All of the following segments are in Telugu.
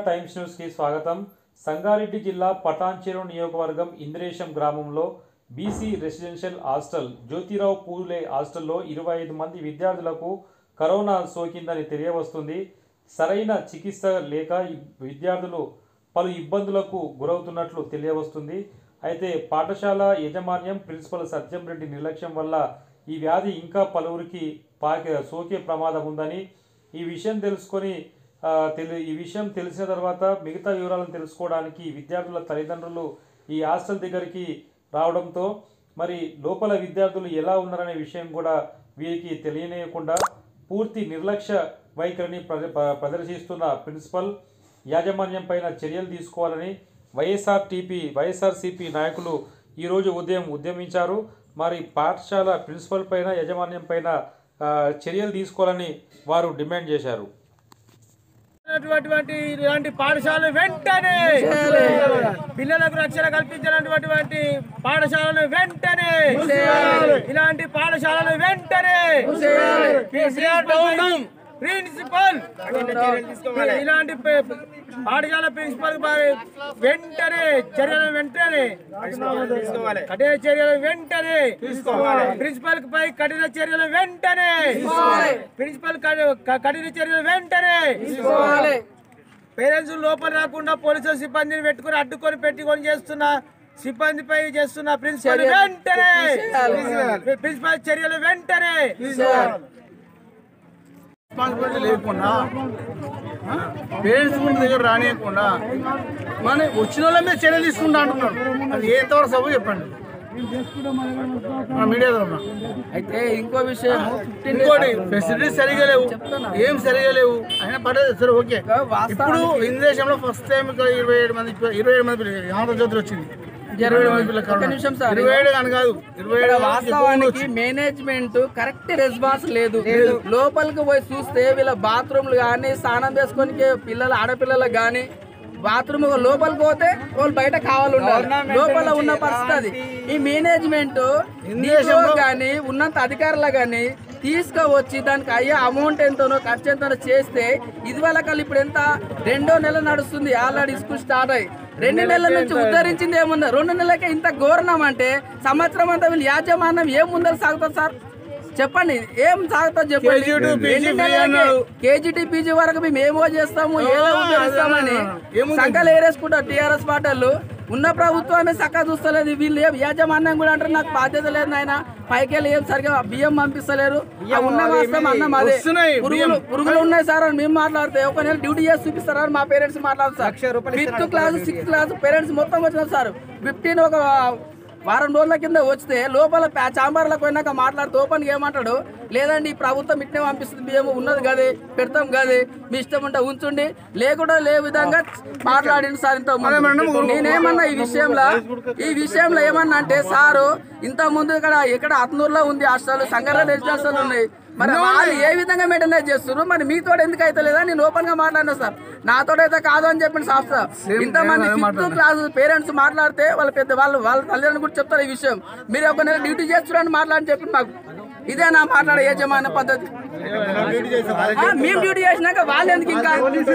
టైమ్స్ న్యూస్కి స్వాగతం సంగారెడ్డి జిల్లా పటాన్చెరు నియోజకవర్గం ఇంద్రేశం గ్రామంలో BC residential hostel Jyotirao Phule హాస్టల్లో ఇరవై ఐదు మంది విద్యార్థులకు కరోనా సోకిందని తెలియవస్తుంది సరైన చికిత్స లేక ఈ విద్యార్థులు పలు ఇబ్బందులకు గురవుతున్నట్లు తెలియవస్తుంది అయితే పాఠశాల యాజమాన్యం ప్రిన్సిపల్ సత్యం రెడ్డి నిర్లక్ష్యం వల్ల ఈ వ్యాధి ఇంకా పలువురికి పాకే సోకే ప్రమాదం ఉందని ఈ విషయం తెలుసుకొని ఆ, తెలి ఈ విషయం తెలిసిన తర్వాత మిగతా వివరాలను తెలుసుకోవడానికి విద్యార్థుల తల్లిదండ్రులు ఈ హాస్టల్ దగ్గరికి రావడంతో మరి లోపల విద్యార్థులు ఎలా ఉన్నారనే విషయం కూడా వీరికి తెలియనియకుండా పూర్తి నిర్లక్ష్య వైఖరిని ప్ర- ప్ర- ప్రదర్శిస్తున్న ప్రిన్సిపల్ యాజమాన్యం పైన చర్యలు తీసుకోవాలని వైఎస్ఆర్టీపీ వైఎస్ఆర్సీపీ నాయకులు ఈరోజు ఉదయం ఉద్యమించారు మరి పాఠశాల ప్రిన్సిపల్ పైన యాజమాన్యం పైన ఆ, చర్యలు తీసుకోవాలని వారు డిమాండ్ చేశారు ఉన్నటువంటి ఇలాంటి పాఠశాలలు వెంటనే పిల్లలకు రక్షణ కల్పించినటువంటి పాఠశాలలు వెంటనే ఇలాంటి పాఠశాలలు వెంటనే ప్రిన్సిపల్ ఇలాంటి ప- పాఠశాల ప్రిన్సిపల్ వారి వెంటనే చర్యలు వెంటనే కఠిన చర్యలు వెంటనే ప్రిన్సిపల్ పై కఠిన చర్యలు వెంటనే ప్రిన్సిపల్ కఠి- కఠిన చర్యలు వెంటనే పేరెంట్స్ లోపల రాకుండా పోలీసులు సిబ్బందిని పెట్టుకుని అడ్డుకొని పెట్టుకొని చేస్తున్న సిబ్బందిపై చేస్తున్న ప్రిన్సిపల్ వెంటనే ప్రిన్సిపల్ చర్యలు వెంటనే రెస్పాన్సిబిలిటీ లేకుండా పేరెంట్స్ ముందు దగ్గర రానియకుండా మన వచ్చిన వాళ్ళ మీద చర్యలు తీసుకుంటా అంటున్నాడు అది ఏ ఎంతవరకు సభ చెప్పండి మన మీడియా తరఫున అయితే ఇంకో విషయం ఫిఫ్టీన్ ఇంకోటి ఫెసిలిటీస్ సరిగా లేవు ఏం సరిగా లేవు అయినా పర్లేదు సరే ఓకే ఇప్పుడు హిందూ దేశంలో ఫస్ట్ టైం ఇక్కడ ఇరవై ఏడు మంది ఇరవై ఏడు మంది పిల్లలు ఆంధ్రజ్యోతిలో వచ్చింది ఇరవై ఏడు మంది పిల్లలు ఒక్క నిమిషం సార్. ఇరవై ఏడు అని కాదు ఇరవై ఇక్కడ ఏడు వాస్తవానికి మేనేజ్మెంట్ కరెక్ట్ రెస్పాన్స్ లేదు లోపలికి పోయి చూస్తే వీళ్ళ బాత్రూమ్లు కానీ స్నానం చేసుకొని పిల్లలు ఆడపిల్లలకు కానీ బాత్రూమ్ లోపలికి పోతే వాళ్ళు బయట కావాలి ఉండాలి లోపల ఉన్న పరిస్థితి అది ఈ మేనేజ్మెంట్ కానీ ఉన్నంత అధికారులు కానీ తీసుకువచ్చి దానికి అయ్యే అమౌంట్ ఎంతనో ఖర్చు ఎంతనో చేస్తే ఇది వాళ్ళకి ఇప్పుడు ఎంత రెండో నెల నడుస్తుంది ఆల్రెడీ స్కూల్ స్టార్ట్ అయ్యి రెండు నెలల నుంచి ఉద్ధరించింది ఏముంది రెండు నెలలకే ఇంత ఘోరణం అంటే సంవత్సరం అంతా వీళ్ళు యాజమాన్యం ఏం ముందర సాగుతుంది సార్ చెప్పండి ఏం సాగుతుంది చెప్పండి KG to PG రెండు free నెలలకే అన్నాడు. కేజీటీ పీజీ వరకు మేము ఏమో చేస్తాము ఏదో ఉద్ధరిస్తామని ఏముంది? సంకలు ఏరేసుకుంటారు టీఆర్ఎస్ పార్టీలు ఉన్న ప్రభుత్వమే చక్కగా చూస్తలేదు వీళ్ళు ఏం యాజమాన్యం కూడా అంటారు నాకు బాధ్యత లేదు నాయన పైకి వెళ్ళి ఏం సరిగా బియ్యం పంపిస్తలేరు ఆ ఉన్న వాస్తవం అన్నం అదే వస్తున్నాయి పురుగులు పురుగులు ఉన్నాయి సార్ అని మేము మాట్లాడితే ఒక నెల డ్యూటీ చేసి చూపిస్తారని మా పేరెంట్స్ మాట్లాడతారు sir fifth class sixth class parents మొత్తం వచ్చినారు సార్ ఫిఫ్టీన్ ఒక వారం రోజుల కింద వస్తే లోపల ప్యా- చాంబర్లకు పోయినాక మాట్లాడుతూ ఓపెన్గా ఏమంటాడు లేదండి ఈ ప్రభుత్వం ఇట్నే పంపిస్తుంది బియ్యం ఉన్నది కదే పెడతాం కదే మీ ఇష్టం ఉంటే ఉంచుండి లేకుండా లే విధంగా మాట్లాడింది సార్ ఇంత నేనేమన్నా ఈ విషయంలో ఈ విషయంలో ఏమన్నా అంటే సారు ఇంత ముందు ఇక్కడ ఇక్కడ అత్నూరులో ఉంది హాస్టల్ సంగారెడ్డి రెసిడెన్షియల్ ఉన్నాయి మరి వాళ్ళు ఏ విధంగా మెయింటైన్ చేస్తున్నారు మరి మీతో ఎందుకు అయితే లేదా నేను ఓపెన్ గా మాట్లాడినా సార్ నాతో అయితే కాదు అని చెప్పిన సంస్థ ఇంతమంది ఫిఫ్త్ క్లాస్ పేరెంట్స్ మాట్లాడితే వాళ్ళ పెద్ద వాళ్ళు వాళ్ళ తల్లిదండ్రులు కూడా చెప్తారు ఈ విషయం మీరు ఒక నెల డ్యూటీ చేస్తున్నారని మాట్లాడని చెప్పి మాకు ఇదే నా మాట్లాడే యజమాన పద్ధతి ఆ, మేము డ్యూటీ చేసినాక వాళ్ళు ఎందుకు ఇంకా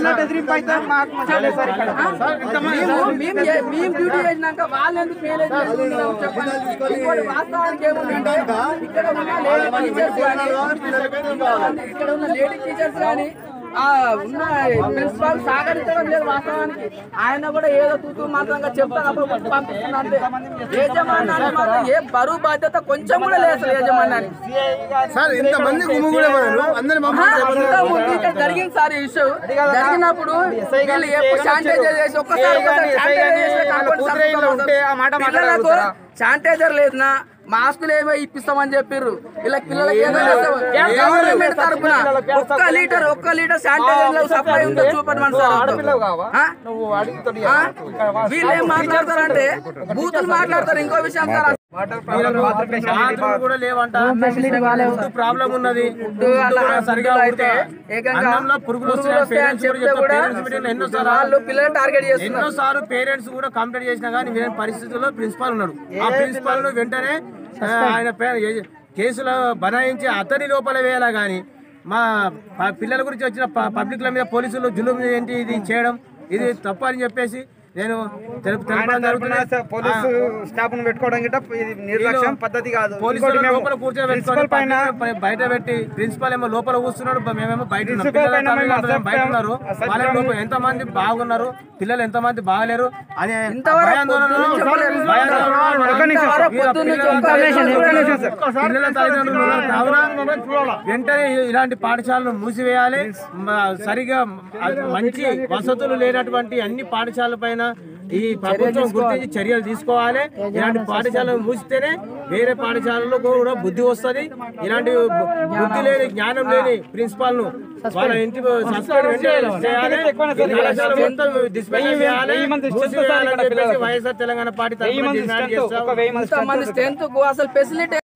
ఆ? మేము- మేము చే- మేము డ్యూటీ చేసినాక వాళ్ళు ఎందుకు మేనేజ్ చేసుకుంటున్నారు చెప్పండి ఇంకోటి వాస్తవానికి ఏముందంటే ఇక్కడ ఉన్న లేడీ టీచర్స్ కానీ ఇక్కడ ఉన్న లేడీ టీచర్స్ కానీ ఆ ఉన్న ప్రిన్సిపాల్ సహకరించడం లేదు వాస్తవానికి ఆయన కూడా ఏదో తూతూ మాత్రంగా చెప్తాను పంపిస్తున్నా అంతే యజమానాన్ని మాత్రం ఏ బరువు బాధ్యత కొంచెం కూడా లేదు అసలు యజమానానికి సార్ ఇంతమంది గుమ్ముగూడే బదులు అందరి ఆ, ఇంత ముందు ఇక్కడ జరిగింది సార్ ఈ ఇష్యూ జరిగినప్పుడు వీళ్ళు ఎప్పుడు శానిటైజర్ చేసి ఒక్కసారి ఒక్కసారి శానిటైజర్ చేసి కాకపోతే సరిపోతుంది. పిల్లలకు శానిటైజర్ లేదునా మాస్కులు ఏమో ఇప్పిస్తామని చెప్పిర్రు ఇలా పిల్లలకి ఏదో చేస్తాం. గవర్నమెంట్ తరపున ఒక్క లీటర్ ఒక్క లీటర్ శానిటైజర్ సప్లై ఉందో చూపడమని సార్ ఆ? ఆ? వీళ్ళు ఏం మాట్లాడతారంటే బూతులు మాట్లాడతారు ఇంకో విషయం సార్ బాత్రూమ్ కూడా లేవంట ఫుడ్ ప్రాబ్లం ఉన్నది ఫుడ్ అలా కూడా సరిగా అయితే ఉడక- ఏకంగా అన్నంలో పురుగులు పురుగులు వస్తాయని వస్తాయని parents కూడా చెప్తే కూడా parents meeting లో ఎన్నోసార్లు వాళ్ళు పిల్లల్ని టార్గెట్ చేస్తున్నారు ఎన్నోసార్లు పేరెంట్స్ కూడా కంప్లైంట్ చేసినా కానీ వేరే పరిస్థితుల్లో ప్రిన్సిపాల్ ఉన్నాడు ఆ ప్రిన్సిపాల్ ను వెంటనే ఆ, ఆయన పే- ఏ- కేసులు బనాయించి అతని లోపల వేయాలా కానీ మా ప- పిల్లల గురించి వచ్చిన ప- పబ్లిక్ల మీద పోలీసులు జులుం ఏంటి ఇది చేయడం ఇది తప్పు అని చెప్పేసి నేను తెలుపు తెలపడం జరుగుతుంది పోలీసు స్టాఫ్ ను పెట్టుకోవడం గిట్ట ఇది నిర్లక్ష్యం పద్ధతి కాదు పోలీసులు ఇంకోటి మేము లోపల కూర్చోబెట్టుకొని ప్రిన్సిపల్ పైన పక్కన బయట పెట్టి ప్రిన్సిపల్ ఏమో లోపల కూర్చున్నాడు బ- మేమేమో బయట ఉన్నాం. ప్రిన్సిపల్ పిల్లల పైన మేము తల్లిదండ్రులు ఏమో బయట అసభ్యం- ఉన్నారు అసభ్యం- వాళ్ళ లోపల ఎంత మంది బాగున్నారు పిల్లలు ఎంత మంది బాగలేరు అనే ఇంతవరకు భయాందోళనలో- పొద్దున్న చెప్పలేదు. భయాందోళనలో ఒక్క నిమిషం. ఇంతవరకు వీళ్ళ పొద్దున్న పిల్లల చెప్పలేదు. తల్లిదండ్రులు ఒక్క నిమిషం సార్. పిల్లల తల్లిదండ్రులు ఉన్నారు కావున వెంటనే ఇలాంటి పాఠశాలను మూసివేయాలి మ- సరిగా అది మంచి వసతులు లేనటువంటి అన్ని పాఠశాలల పైన ఈ ప్రభుత్వం గుర్తించి చర్యలు తీసుకోవాలి ఇలాంటి పాఠశాలను మూసితేనే వేరే పాఠశాలలో కూడా బుద్ధి వస్తుంది ఇలాంటి బు- బుద్ధి లేని జ్ఞానం లేని ప్రిన్సిపాల్ ను వాళ్ళ ఇంటి సస్పెండ్ వెంటనే చేయాలి ఈ పాఠశాల మొత్తం డిస్పెండ్ చేయాలి మూసివేయాలని చెప్పేసి వైఎస్ఆర్ తెలంగాణ పార్టీ తరఫున డిమాండ్ చేస్తాం ఒక వెయ్యి మంది ఇంతమంది స్ట్రెంత్ అసలు ఫెసిలిటీ